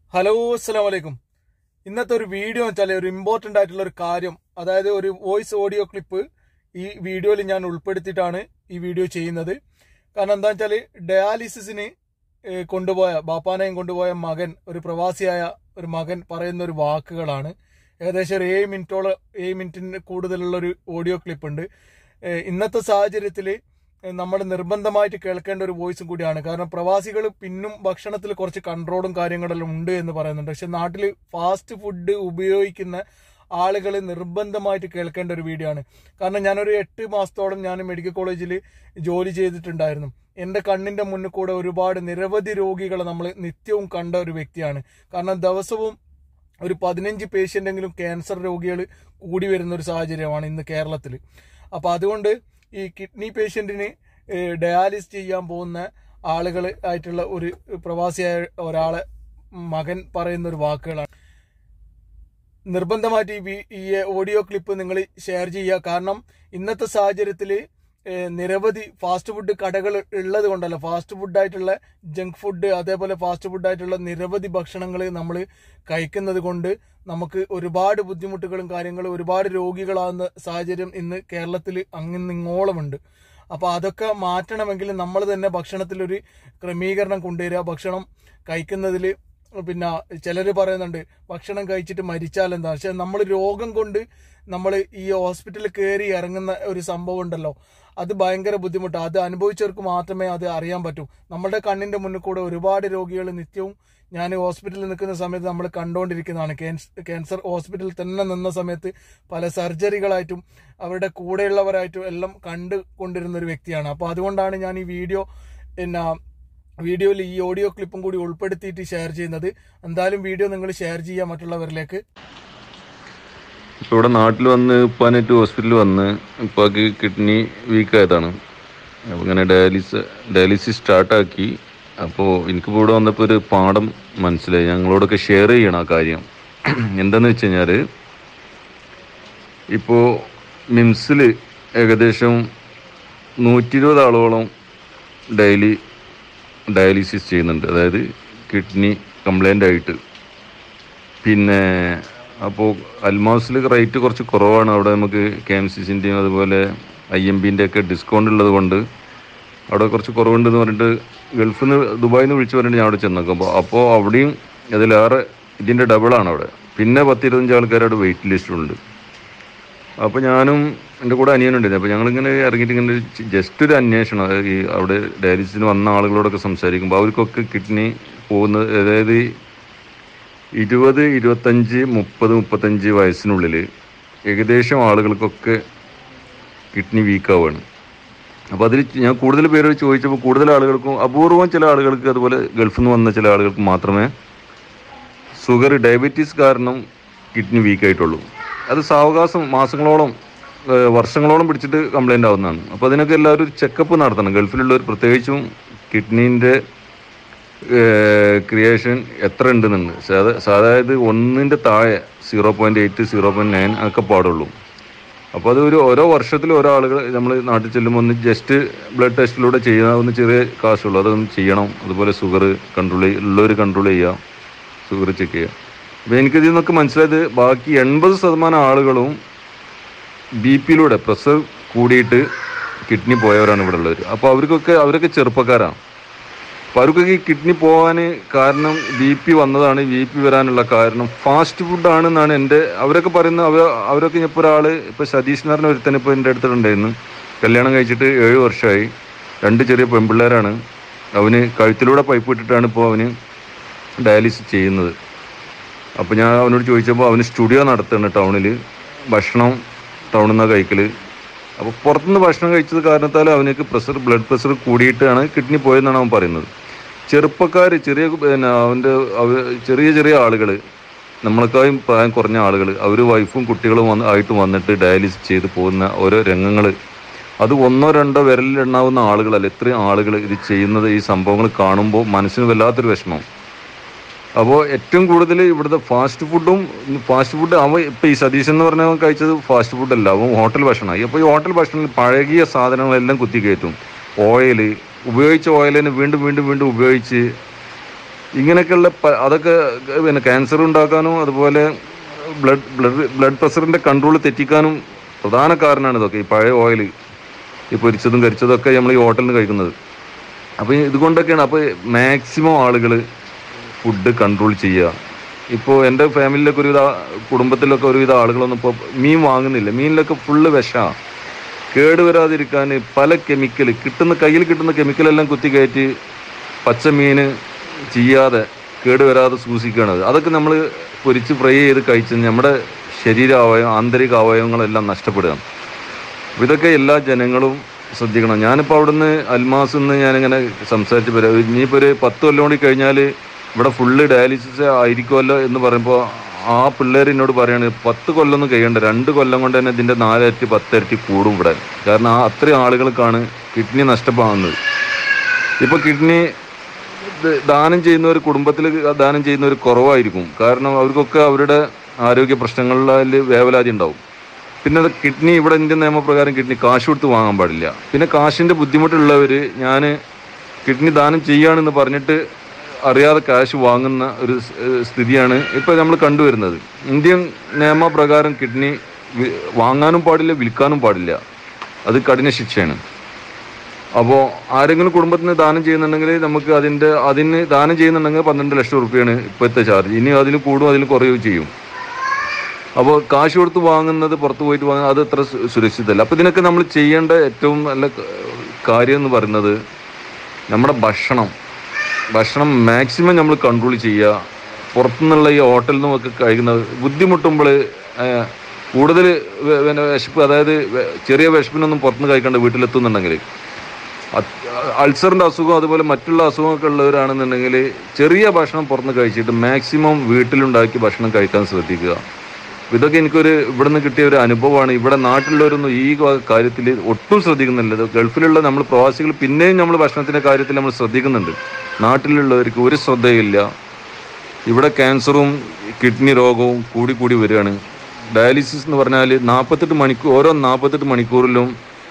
hello അസ്സലാം വലൈക്കും ഇന്നത്തെ ഒരു വീഡിയോ എന്ന് വെച്ചാൽ ഒരു ഇമ്പോർട്ടന്റ് ആയിട്ടുള്ള ഒരു കാര്യം അതായത് ഒരു വോയിസ് ഓഡിയോ ക്ലിപ്പ് ഈ വീഡിയോയിൽ ഞാൻ ഉൾപ്പെടുത്തിയിട്ടാണ് ഈ വീഡിയോ ചെയ്യുന്നത് കാരണം എന്താ വെച്ചാൽ ഡയാലിസിസിന് ഏഹ്, കൊണ്ടുപോയ ബാപ്പാനെയും കൊണ്ടുപോയ മകൻ ഒരു പ്രവാസിയായ ഒരു മകൻ പറയുന്ന ഒരു വാക്കുകളാണ് ഏകദേശം ഒരു ഏഴ് മിനിറ്റോളം ഏഴ് മിനിറ്റിന് കൂടുതലുള്ള ഒരു ഓഡിയോ ക്ലിപ്പ് ഉണ്ട് ഏഹ്, ഇന്നത്തെ സാഹചര്യത്തിൽ നമ്മൾ നിർബന്ധമായിട്ട് കേൾക്കേണ്ട ഒരു വോയിസും കൂടിയാണ് കാരണം പ്രവാസികൾ പിന്നും ഭക്ഷണത്തിൽ കുറച്ച് കൺട്രോളും കാര്യങ്ങളെല്ലാം ഉണ്ട് എന്ന് പറയുന്നുണ്ട് പക്ഷെ നാട്ടിൽ ഫാസ്റ്റ് ഫുഡ് ഉപയോഗിക്കുന്ന ആളുകൾ നിർബന്ധമായിട്ട് കേൾക്കേണ്ട ഒരു വീഡിയോ ആണ് കാരണം ഞാനൊരു എട്ട് മാസത്തോളം ഞാൻ മെഡിക്കൽ കോളേജിൽ ജോലി ചെയ്തിട്ടുണ്ടായിരുന്നു എൻ്റെ കണ്ണിൻ്റെ മുന്നിൽ കൂടെ ഒരുപാട് നിരവധി രോഗികളെ നമ്മൾ നിത്യവും കണ്ട ഒരു വ്യക്തിയാണ് കാരണം ദിവസവും ഒരു പതിനഞ്ച് പേഷ്യൻ്റെങ്കിലും ക്യാൻസർ രോഗികൾ കൂടി വരുന്ന ഒരു സാഹചര്യമാണ് ഇന്ന് കേരളത്തിൽ അപ്പോൾ അതുകൊണ്ട് ഈ കിഡ്നി പേഷ്യൻറ്റിന് ഡയാലിസ് ചെയ്യാൻ പോകുന്ന ആളുകൾ ആയിട്ടുള്ള ഒരു പ്രവാസിയായ ഒരാളെ മകൻ പറയുന്ന ഒരു വാക്കുകളാണ് നിർബന്ധമായിട്ട് ഈ വി- ഈ ഓഡിയോ ക്ലിപ്പ് നിങ്ങൾ ഷെയർ ചെയ്യുക കാരണം ഇന്നത്തെ സാഹചര്യത്തിൽ നിരവധി ഫാസ്റ്റ് ഫുഡ് കടകൾ ഉള്ളത് കൊണ്ടല്ല ഫാസ്റ്റ് ഫുഡായിട്ടുള്ള ജങ്ക് ഫുഡ് അതേപോലെ ഫാസ്റ്റ് ഫുഡായിട്ടുള്ള നിരവധി ഭക്ഷണങ്ങൾ നമ്മൾ കഴിക്കുന്നത് കൊണ്ട് നമുക്ക് ഒരുപാട് ബുദ്ധിമുട്ടുകളും കാര്യങ്ങളും ഒരുപാട് രോഗികളാകുന്ന സാഹചര്യം ഇന്ന് കേരളത്തിൽ അങ്ങുന്നിങ്ങോളമുണ്ട് അപ്പോൾ അതൊക്കെ മാറ്റണമെങ്കിൽ നമ്മൾ തന്നെ ഭക്ഷണത്തിലൊരു ക്രമീകരണം കൊണ്ടുവരിക ഭക്ഷണം കഴിക്കുന്നതിൽ പിന്നെ ചിലർ പറയുന്നുണ്ട് ഭക്ഷണം കഴിച്ചിട്ട് മരിച്ചാൽ എന്താ പക്ഷെ നമ്മൾ രോഗം കൊണ്ട് നമ്മൾ ഈ ഹോസ്പിറ്റലിൽ കയറി ഇറങ്ങുന്ന ഒരു സംഭവം ഉണ്ടല്ലോ അത് ഭയങ്കര ബുദ്ധിമുട്ടാണ് അത് അനുഭവിച്ചവർക്ക് മാത്രമേ അത് അറിയാൻ പറ്റൂ നമ്മുടെ കണ്ണിന്റെ മുന്നിൽ കൂടെ ഒരുപാട് രോഗികൾ നിത്യവും ഞാൻ ഹോസ്പിറ്റലിൽ നിൽക്കുന്ന സമയത്ത് നമ്മൾ കണ്ടുകൊണ്ടിരിക്കുന്നതാണ് ക്യാൻസ് ക്യാൻസർ ഹോസ്പിറ്റലിൽ തന്നെ നിന്ന സമയത്ത് പല സർജറികളായിട്ടും അവരുടെ കൂടെയുള്ളവരായിട്ടും എല്ലാം കണ്ടുകൊണ്ടിരുന്ന ഒരു വ്യക്തിയാണ് അപ്പോൾ അതുകൊണ്ടാണ് ഞാൻ ഈ വീഡിയോ പിന്നെ വീഡിയോയിൽ ഈ ഓഡിയോ ക്ലിപ്പും കൂടി ഉൾപ്പെടുത്തിയിട്ട് ഷെയർ ചെയ്യുന്നത് എന്തായാലും വീഡിയോ നിങ്ങൾ ഷെയർ ചെയ്യുക മറ്റുള്ളവരിലേക്ക് ഇപ്പോൾ ഇവിടെ നാട്ടിൽ വന്ന് ഉപ്പാനായിട്ട് ഹോസ്പിറ്റലിൽ വന്ന് ഉപ്പാക്ക് കിഡ്നി വീക്കായതാണ് അപ്പോൾ ഇങ്ങനെ ഡയാലിസ് ഡയാലിസിസ് സ്റ്റാർട്ടാക്കി അപ്പോൾ എനിക്കിപ്പോൾ ഇവിടെ വന്നപ്പോൾ ഒരു പാഠം മനസ്സിലായി ഞങ്ങളോടൊക്കെ ഷെയർ ചെയ്യണം ആ കാര്യം എന്താണെന്ന് വെച്ച് കഴിഞ്ഞാൽ ഇപ്പോൾ മിംസിൽ ഏകദേശം നൂറ്റി ഇരുപത് ആളോളം ഡെയിലി ഡയാലിസിസ് ചെയ്യുന്നുണ്ട് അതായത് കിഡ്നി കംപ്ലൈൻ്റ് ആയിട്ട് പിന്നെ അപ്പോൾ അൽമാസിൽ റേറ്റ് കുറച്ച് കുറവാണ് അവിടെ നമുക്ക് കെ എം സി സിൻ്റെയും അതുപോലെ ഐ എം ബിൻ്റെ ഒക്കെ ഡിസ്കൗണ്ട് ഉള്ളത് കൊണ്ട് അവിടെ കുറച്ച് കുറവുണ്ടെന്ന് പറഞ്ഞിട്ട് ഗൾഫിൽ നിന്ന് ദുബായിൽ നിന്ന് വിളിച്ച് പറഞ്ഞിട്ട് ഞാൻ അവിടെ ചെന്നേക്കും അപ്പോൾ അപ്പോൾ അവിടെയും അതിലേറെ ഇതിൻ്റെ ഡബിളാണ് അവിടെ പിന്നെ പത്തിരുപത്തഞ്ച് ആൾക്കാർ അവിടെ വെയിറ്റ് ലിസ്റ്റുണ്ട് അപ്പോൾ ഞാനും എൻ്റെ കൂടെ അനിയനുണ്ടായിരുന്നു അപ്പോൾ ഞങ്ങളിങ്ങനെ ഇറങ്ങിയിട്ട് ഇങ്ങനെ ജസ്റ്റ് ഒരു അന്വേഷണം അതായത് ഈ അവിടെ ഡയാലിസിന് വന്ന ആളുകളോടൊക്കെ സംസാരിക്കുമ്പോൾ അവർക്കൊക്കെ കിഡ്നി പോകുന്നത് അതായത് ഇരുപത് ഇരുപത്തഞ്ച് മുപ്പത് മുപ്പത്തഞ്ച് വയസ്സിനുള്ളിൽ ഏകദേശം ആളുകൾക്കൊക്കെ കിഡ്നി വീക്കാവുകയാണ് അപ്പോൾ അതിൽ ഞാൻ കൂടുതൽ പേരോട് ചോദിച്ചപ്പോൾ കൂടുതൽ ആളുകൾക്കും അപൂർവം ചില ആളുകൾക്ക് അതുപോലെ ഗൾഫിൽ നിന്ന് വന്ന ചില ആളുകൾക്ക് മാത്രമേ ഷുഗർ ഡയബറ്റീസ് കാരണം കിഡ്നി വീക്കായിട്ടുള്ളൂ അത് സാവകാശം മാസങ്ങളോളം ഏഹ് വർഷങ്ങളോളം പിടിച്ചിട്ട് കംപ്ലൈൻ്റ് ആവുന്നതാണ് അപ്പോൾ അതിനൊക്കെ എല്ലാവരും ഒരു ചെക്കപ്പ് നടത്തണം ഗൾഫിലുള്ളവർ പ്രത്യേകിച്ചും കിഡ്നീൻ്റെ ക്രിയേഷൻ എത്ര ഉണ്ടെന്നുണ്ട് സാധാ- സാധാരണ ഒന്നിൻ്റെ താഴെ zero point eight zero point nine ഒക്കെ പാടുള്ളൂ അപ്പോൾ അത് ഒരു ഓരോ വർഷത്തിൽ ഓരോ ആളുകൾ നമ്മൾ നാട്ടിൽ ചെല്ലുമ്പോൾ ഒന്ന് ജസ്റ്റ് ബ്ലഡ് ടെസ്റ്റിലൂടെ ചെയ്യാവുന്ന ചെറിയ കാശുള്ളൂ അതൊന്ന് ചെയ്യണം അതുപോലെ ഷുഗർ കൺട്രോൾ ഉള്ളവർ കൺട്രോൾ ചെയ്യുക ഷുഗർ ചെക്ക് ചെയ്യുക അപ്പോൾ എനിക്കിതിൽ നിന്നൊക്കെ മനസ്സിലായത് ബാക്കി എൺപത് ശതമാനം ആളുകളും ബി പിയിലൂടെ പ്രഷർ കൂടിയിട്ട് കിഡ്നി പോയവരാണ് ഇവിടെ ഉള്ളവർ അപ്പോൾ അവർക്കൊക്കെ അവരൊക്കെ ചെറുപ്പക്കാരാണ് അപ്പോൾ അവർക്കൊക്കെ ഈ കിഡ്നി പോകാൻ കാരണം ബി പി വന്നതാണ് ബി പി വരാനുള്ള കാരണം ഫാസ്റ്റ് ഫുഡാണെന്നാണ് എൻ്റെ അവരൊക്കെ പറയുന്നത് അവർ അവരൊക്കെ ഇപ്പോൾ ഒരാൾ ഇപ്പോൾ സതീഷ് എന്ന് പറഞ്ഞ ഒരുത്തൻ ഇപ്പോൾ എൻ്റെ അടുത്തുണ്ടായിരുന്നു കല്യാണം കഴിച്ചിട്ട് ഏഴ് വർഷമായി രണ്ട് ചെറിയ പെൺപിള്ളേരാണ് അവന് കഴുത്തിലൂടെ പൈപ്പ് ഇട്ടിട്ടാണ് ഇപ്പോൾ അവന് ഡയാലിസിസ് ചെയ്യുന്നത് അപ്പോൾ ഞാൻ അവനോട് ചോദിച്ചപ്പോൾ അവന് സ്റ്റുഡിയോ നടത്തുന്നുണ്ട് ടൗണിൽ ഭക്ഷണം ടൗണിൽ നിന്നാണ് കഴിക്കൽ അപ്പോൾ പുറത്തുനിന്ന് ഭക്ഷണം കഴിച്ചത് കാരണത്താൽ അവനക്ക് പ്രഷർ ബ്ലഡ് പ്രഷർ കൂടിയിട്ടാണ് കിഡ്നി പോയതെന്നാണ് അവൻ പറയുന്നത് ചെറുപ്പക്കാർ ചെറിയ പിന്നെ അവൻ്റെ അവ ചെറിയ ചെറിയ ആളുകൾ നമ്മളെക്കാളും പ്രായം കുറഞ്ഞ ആളുകൾ അവർ വൈഫും കുട്ടികളും വന്ന് ആയിട്ട് വന്നിട്ട് ഡയാലിസിസ് ചെയ്ത് പോകുന്ന ഓരോ രംഗങ്ങൾ അത് ഒന്നോ രണ്ടോ വിരലിലെണ്ണാവുന്ന ആളുകളല്ല ഇത്രയും ആളുകൾ ഇത് ചെയ്യുന്നത് ഈ സംഭവങ്ങൾ കാണുമ്പോൾ മനസ്സിന് വല്ലാത്തൊരു വിഷമം അപ്പോൾ ഏറ്റവും കൂടുതൽ ഇവിടുത്തെ ഫാസ്റ്റ് ഫുഡും ഫാസ്റ്റ് ഫുഡ് അവൻ ഇപ്പം ഈ സതീശൻ എന്ന് പറഞ്ഞവൻ കഴിച്ചത് ഫാസ്റ്റ് ഫുഡല്ല അവൻ ഹോട്ടൽ ഭക്ഷണമായി അപ്പോൾ ഈ ഹോട്ടൽ ഭക്ഷണത്തിൽ പഴകിയ സാധനങ്ങളെല്ലാം കുത്തി കയറ്റും ഓയിൽ ഉപയോഗിച്ച ഓയിൽ തന്നെ വീണ്ടും വീണ്ടും വീണ്ടും ഉപയോഗിച്ച് ഇങ്ങനെയൊക്കെയുള്ള പ- അതൊക്കെ പിന്നെ ക്യാൻസർ ഉണ്ടാക്കാനും അതുപോലെ ബ്ലഡ് ബ്ലഡ് ബ്ലഡ് പ്രഷറിൻ്റെ കൺട്രോൾ തെറ്റിക്കാനും പ്രധാന കാരണമാണ് ഇതൊക്കെ ഈ പഴയ ഓയിൽ ഈ പൊരിച്ചതും കരിച്ചതും ഒക്കെ നമ്മൾ ഈ ഹോട്ടലിൽ നിന്ന് കഴിക്കുന്നത് അപ്പോൾ ഇതുകൊണ്ടൊക്കെയാണ് അപ്പോൾ മാക്സിമം ആളുകൾ ഫുഡ് കൺട്രോൾ ചെയ്യുക ഇപ്പോൾ എൻ്റെ ഫാമിലിയിലൊക്കെ ഒരുവിധ കുടുംബത്തിലൊക്കെ ഒരുവിധ ആളുകളൊന്നും ഇപ്പോൾ മീൻ വാങ്ങുന്നില്ല മീനിലൊക്കെ ഫുള്ള് വിഷമാണ് കേടുവരാതിരിക്കാൻ പല കെമിക്കൽ കിട്ടുന്ന കയ്യിൽ കിട്ടുന്ന കെമിക്കലെല്ലാം കുത്തി കയറ്റി പച്ച മീൻ ചെയ്യാതെ കേടുവരാതെ സൂക്ഷിക്കുകയാണ് അതൊക്കെ നമ്മൾ പൊരിച്ച് ഫ്രൈ ചെയ്ത് കഴിച്ച് നമ്മുടെ ശരീര അവയവം ആന്തരിക അവയവങ്ങളെല്ലാം നഷ്ടപ്പെടുകയാണ് അപ്പൊ ഇതൊക്കെ എല്ലാ ജനങ്ങളും ശ്രദ്ധിക്കണം ഞാനിപ്പോൾ അവിടുന്ന് അൽമാസ് നിന്ന് ഞാനിങ്ങനെ സംസാരിച്ച് പറയാം ഇനിയിപ്പോൾ ഒരു പത്ത് കൊല്ലം കൂടി കഴിഞ്ഞാൽ ഇവിടെ ഫുള്ള് ഡയാലിസിസ് ആയിരിക്കുമല്ലോ എന്ന് പറയുമ്പോൾ ആ പിള്ളേർ എന്നോട് പറയാണ് പത്ത് കൊല്ലമൊന്നും കഴിയണ്ട രണ്ട് കൊല്ലം കൊണ്ട് തന്നെ ഇതിൻ്റെ നാലിരട്ടി പത്തിരട്ടി കൂടും ഇവിടെ കാരണം ആ അത്രയും ആളുകൾക്കാണ് കിഡ്നി നഷ്ടപ്പെടുന്നത് ഇപ്പോൾ കിഡ്നി ഇത് ദാനം ചെയ്യുന്നവർ കുടുംബത്തിൽ ദാനം ചെയ്യുന്നവർ കുറവായിരിക്കും കാരണം അവർക്കൊക്കെ അവരുടെ ആരോഗ്യ പ്രശ്നങ്ങളിൽ വേവലാതി ഉണ്ടാവും പിന്നെ അത് കിഡ്നി ഇവിടെ ഇന്ത്യൻ നിയമപ്രകാരം കിഡ്നി കാശ് കൊടുത്ത് വാങ്ങാൻ പാടില്ല പിന്നെ കാശിൻ്റെ ബുദ്ധിമുട്ടുള്ളവർ ഞാൻ കിഡ്നി ദാനം ചെയ്യുകയാണെന്ന് പറഞ്ഞിട്ട് അറിയാതെ കാശ് വാങ്ങുന്ന ഒരു സ്- ഏഹ് സ്ഥിതിയാണ് ഇപ്പോൾ നമ്മൾ കണ്ടുവരുന്നത് ഇന്ത്യൻ നിയമപ്രകാരം കിഡ്നി വി- വാങ്ങാനും പാടില്ല വിൽക്കാനും പാടില്ല അത് കഠിന ശിക്ഷയാണ് അപ്പോൾ ആരെങ്കിലും കുടുംബത്തിന് ദാനം ചെയ്യുന്നുണ്ടെങ്കിൽ നമുക്ക് അതിൻ്റെ അതിന് ദാനം ചെയ്യുന്നുണ്ടെങ്കിൽ പന്ത്രണ്ട് ലക്ഷം റുപ്യാണ് ഇപ്പോഴത്തെ ചാർജ് ഇനി അതിൽ കൂടും അതിൽ കുറയുകയും ചെയ്യും അപ്പോൾ കാശ് കൊടുത്ത് വാങ്ങുന്നത് പുറത്ത് പോയിട്ട് വാങ്ങുന്നത് അത് അത്ര സു- സുരക്ഷിതമല്ല അപ്പോൾ ഇതിനൊക്കെ നമ്മൾ ചെയ്യേണ്ട ഏറ്റവും നല്ല ക- കാര്യം എന്ന് പറയുന്നത് നമ്മുടെ ഭക്ഷണം ഭക്ഷണം മാക്സിമം നമ്മൾ കൺട്രോൾ ചെയ്യുക പുറത്തുനിന്നുള്ള ഈ ഹോട്ടലിൽ നിന്നൊക്കെ കഴിക്കുന്ന ബുദ്ധിമുട്ടുമ്പോൾ കൂടുതൽ പിന്നെ വിശപ്പ് അതായത് വെ- ചെറിയ വിശപ്പിനൊന്നും പുറത്തുനിന്ന് കഴിക്കാണ്ട് വീട്ടിലെത്തുന്നുണ്ടെങ്കിൽ അത് അൾസറിൻ്റെ അസുഖം അതുപോലെ മറ്റുള്ള അസുഖമൊക്കെ ഉള്ളവരാണെന്നുണ്ടെങ്കിൽ ചെറിയ ഭക്ഷണം പുറത്തുനിന്ന് കഴിച്ചിട്ട് മാക്സിമം വീട്ടിലുണ്ടാക്കി ഭക്ഷണം കഴിക്കാൻ ശ്രദ്ധിക്കുക ഇതൊക്കെ എനിക്കൊരു ഇവിടെ നിന്ന് കിട്ടിയ ഒരു അനുഭവമാണ് ഇവിടെ നാട്ടിലുള്ളവരൊന്നും ഈ കാര്യത്തിൽ ഒട്ടും ശ്രദ്ധിക്കുന്നില്ല ഇത് ഗൾഫിലുള്ള നമ്മൾ പ്രവാസികൾ പിന്നെയും നമ്മൾ ഭക്ഷണത്തിൻ്റെ കാര്യത്തിൽ നമ്മൾ ശ്രദ്ധിക്കുന്നുണ്ട് നാട്ടിലുള്ളവർക്ക് ഒരു ശ്രദ്ധയില്ല ഇവിടെ ക്യാൻസറും കിഡ്നി രോഗവും കൂടി കൂടി വരികയാണ് ഡയാലിസിസ് എന്ന് പറഞ്ഞാൽ നാൽപ്പത്തെട്ട് മണിക്കൂർ ഓരോ നാൽപ്പത്തെട്ട് മണിക്കൂറിലും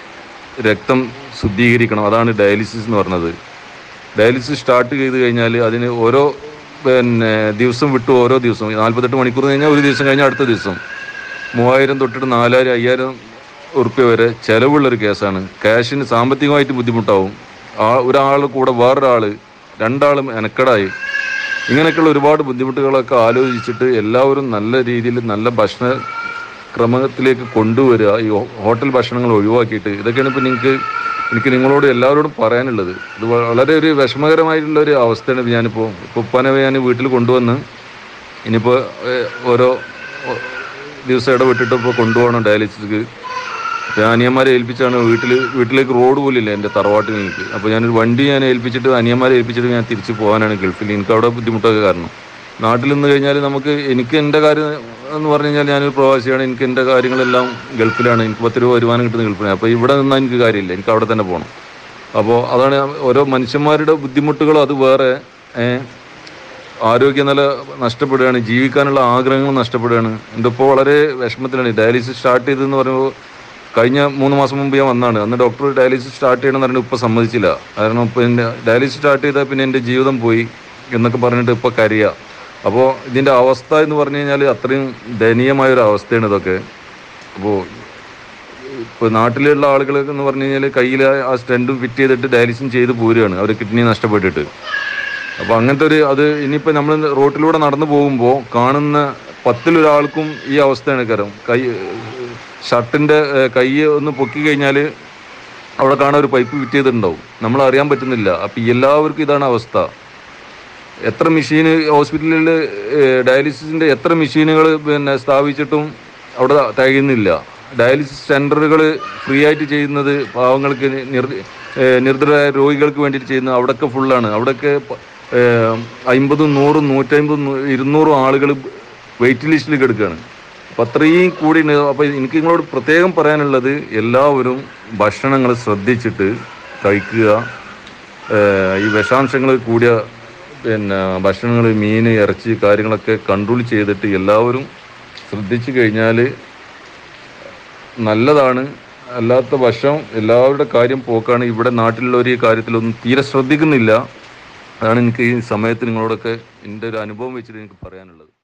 രക്തം ശുദ്ധീകരിക്കണം അതാണ് ഡയാലിസിസ് എന്ന് പറഞ്ഞത് ഡയാലിസിസ് സ്റ്റാർട്ട് ചെയ്ത് കഴിഞ്ഞാൽ അതിന് ഓരോ പിന്നെ ദിവസം വിട്ടു ഓരോ ദിവസവും നാൽപ്പത്തെട്ട് മണിക്കൂർ കഴിഞ്ഞാൽ ഒരു ദിവസം കഴിഞ്ഞാൽ അടുത്ത ദിവസം മൂവായിരം തൊട്ടിട്ട് നാലായിരം അയ്യായിരം ഉറുപ്പ്യ വരെ ചിലവുള്ളൊരു കേസാണ് ക്യാഷിന് സാമ്പത്തികമായിട്ട് ബുദ്ധിമുട്ടാവും ആ ഒരാൾ കൂടെ വേറൊരാൾ രണ്ടാളും എനക്കടായി ഇങ്ങനെയൊക്കെയുള്ള ഒരുപാട് ബുദ്ധിമുട്ടുകളൊക്കെ ആലോചിച്ചിട്ട് എല്ലാവരും നല്ല രീതിയിൽ നല്ല ഭക്ഷണ ക്രമത്തിലേക്ക് കൊണ്ടുവരിക ഈ ഹോ- ഹോട്ടൽ ഭക്ഷണങ്ങൾ ഒഴിവാക്കിയിട്ട് ഇതൊക്കെയാണ് ഇപ്പം നിങ്ങൾക്ക് എനിക്ക് നിങ്ങളോട് എല്ലാവരോടും പറയാനുള്ളത് ഇത് വളരെ ഒരു വിഷമകരമായിട്ടുള്ള ഒരു അവസ്ഥയാണ് ഇപ്പൊ ഞാനിപ്പോൾ ഇപ്പോൾ ഉപ്പാനെ ഞാൻ വീട്ടിൽ കൊണ്ടുവന്ന് ഇനിയിപ്പോൾ ഏഹ്, ഓരോ ഓ- ദിവസം ഇടവിട്ടിട്ട് ഇപ്പോൾ കൊണ്ടുപോകണം ഡയാലിസിസ്ക്ക് അപ്പോൾ ഞാൻ അനിയന്മാരെ ഏൽപ്പിച്ചാണ് വീട്ടിൽ വീട്ടിലേക്ക് റോഡ് പോലും ഇല്ല എൻ്റെ തറവാട്ടിൽ എനിക്ക് അപ്പോൾ ഞാനൊരു വണ്ടി ഞാൻ ഏൽപ്പിച്ചിട്ട് അനിയന്മാരെ ഏൽപ്പിച്ചിട്ട് ഞാൻ തിരിച്ച് പോകാനാണ് ഗൾഫിൽ എനിക്ക് അവിടെ ബുദ്ധിമുട്ടൊക്കെ കാരണം നാട്ടിൽ നിന്ന് കഴിഞ്ഞാൽ നമുക്ക് എനിക്ക് എൻ്റെ കാര്യം എന്ന് പറഞ്ഞു കഴിഞ്ഞാൽ ഞാനൊരു പ്രവാസിയാണ് എനിക്ക് എൻ്റെ കാര്യങ്ങളെല്ലാം ഗൾഫിലാണ് എനിക്ക് പത്ത് രൂപ വരുമാനം കിട്ടുന്ന ഗൾഫിലാണ് അപ്പോൾ ഇവിടെ നിന്നാൽ എനിക്ക് കാര്യമില്ല എനിക്ക് അവിടെ തന്നെ പോകണം അപ്പോൾ അതാണ് ഞാൻ- ഓരോ മനുഷ്യന്മാരുടെ ബുദ്ധിമുട്ടുകളും അത് വേറെ ഏഹ്, ആരോഗ്യനില നഷ്ടപ്പെടുകയാണ് ജീവിക്കാനുള്ള ആഗ്രഹങ്ങൾ നഷ്ടപ്പെടുകയാണ് എൻ്റെ ഇപ്പോൾ വളരെ വിഷമത്തിലാണ് ഡയാലിസിസ് സ്റ്റാർട്ട് ചെയ്തതെന്ന് പറയുമ്പോൾ കഴിഞ്ഞ മൂന്ന് മാസം മുമ്പ് ഞാൻ വന്നാണ് അന്ന് ഡോക്ടർ ഡയാലിസിസ് സ്റ്റാർട്ട് ചെയ്യണമെന്ന് പറഞ്ഞിട്ട് ഇപ്പോൾ സമ്മതിച്ചില്ല കാരണം ഇപ്പോൾ എൻ്റെ ഡയാലിസിസ് സ്റ്റാർട്ട് ചെയ്താൽ പിന്നെ എൻ്റെ ജീവിതം പോയി എന്നൊക്കെ പറഞ്ഞിട്ട് ഇപ്പോൾ കരയുക അപ്പോൾ ഇതിൻ്റെ അവസ്ഥ എന്ന് പറഞ്ഞു കഴിഞ്ഞാൽ അത്രയും ദയനീയമായ ഒരു അവസ്ഥയാണ് ഇതൊക്കെ അപ്പോൾ ഇപ്പോൾ നാട്ടിലുള്ള ആളുകളൊക്കെ എന്ന് പറഞ്ഞു കഴിഞ്ഞാൽ കയ്യിൽ ആ സ്റ്റെൻറ്റും ഫിറ്റ് ചെയ്തിട്ട് ഡയാലിസിസ് ചെയ്ത് പോരുകയാണ് അവർ കിഡ്നി നഷ്ടപ്പെട്ടിട്ട് അപ്പോൾ അങ്ങനത്തെ ഒരു അത് ഇനിയിപ്പോൾ നമ്മൾ റോട്ടിലൂടെ നടന്നു പോകുമ്പോൾ കാണുന്ന പത്തിലൊരാൾക്കും ഈ അവസ്ഥയാണ് കരം കൈ ഷർട്ടിൻ്റെ കൈ ഒന്ന് പൊക്കി കഴിഞ്ഞാൽ അവിടെ കാണാൻ ഒരു പൈപ്പ് ഫിറ്റ് ചെയ്തിട്ടുണ്ടാവും നമ്മൾ അറിയാൻ പറ്റുന്നില്ല അപ്പോൾ എല്ലാവർക്കും ഇതാണ് അവസ്ഥ എത്ര മെഷീന് ഹോസ്പിറ്റലിൽ ഡയാലിസിസിൻ്റെ എത്ര മെഷീനുകൾ പിന്നെ സ്ഥാപിച്ചിട്ടും അവിടെ തികയുന്നില്ല ഡയാലിസിസ് സെൻ്ററുകൾ ഫ്രീ ആയിട്ട് ചെയ്യുന്നത് പാവങ്ങൾക്ക് നിർ ഏഹ് നിർദ്ധരായ രോഗികൾക്ക് വേണ്ടിയിട്ട് ചെയ്യുന്നത് അവിടെയൊക്കെ ഫുള്ളാണ് അവിടെയൊക്കെ പ- ഏഹ് അമ്പതും നൂറും നൂറ്റമ്പതും നൂ- ഇരുന്നൂറും ആളുകൾ വെയിറ്റ് ലിസ്റ്റിൽ കിടക്കുകയാണ് അപ്പം അത്രയും കൂടി അപ്പോൾ എനിക്ക് നിങ്ങളോട് പ്രത്യേകം പറയാനുള്ളത് എല്ലാവരും ഭക്ഷണങ്ങൾ ശ്രദ്ധിച്ചിട്ട് കഴിക്കുക ഏഹ് ഈ വിഷാംശങ്ങൾ കൂടിയ പിന്നെ ഭക്ഷണങ്ങൾ മീൻ ഇറച്ചി കാര്യങ്ങളൊക്കെ കൺട്രോൾ ചെയ്തിട്ട് എല്ലാവരും ശ്രദ്ധിച്ചു കഴിഞ്ഞാൽ നല്ലതാണ് അല്ലാത്ത വശം എല്ലാവരുടെ കാര്യം പോക്കാണ് ഇവിടെ നാട്ടിലുള്ളവർ ഈ കാര്യത്തിലൊന്നും തീരെ ശ്രദ്ധിക്കുന്നില്ല അതാണ് എനിക്ക് ഈ സമയത്ത് നിങ്ങളോടൊക്കെ എൻ്റെ ഒരു അനുഭവം വെച്ചിട്ട് എനിക്ക് പറയാനുള്ളത്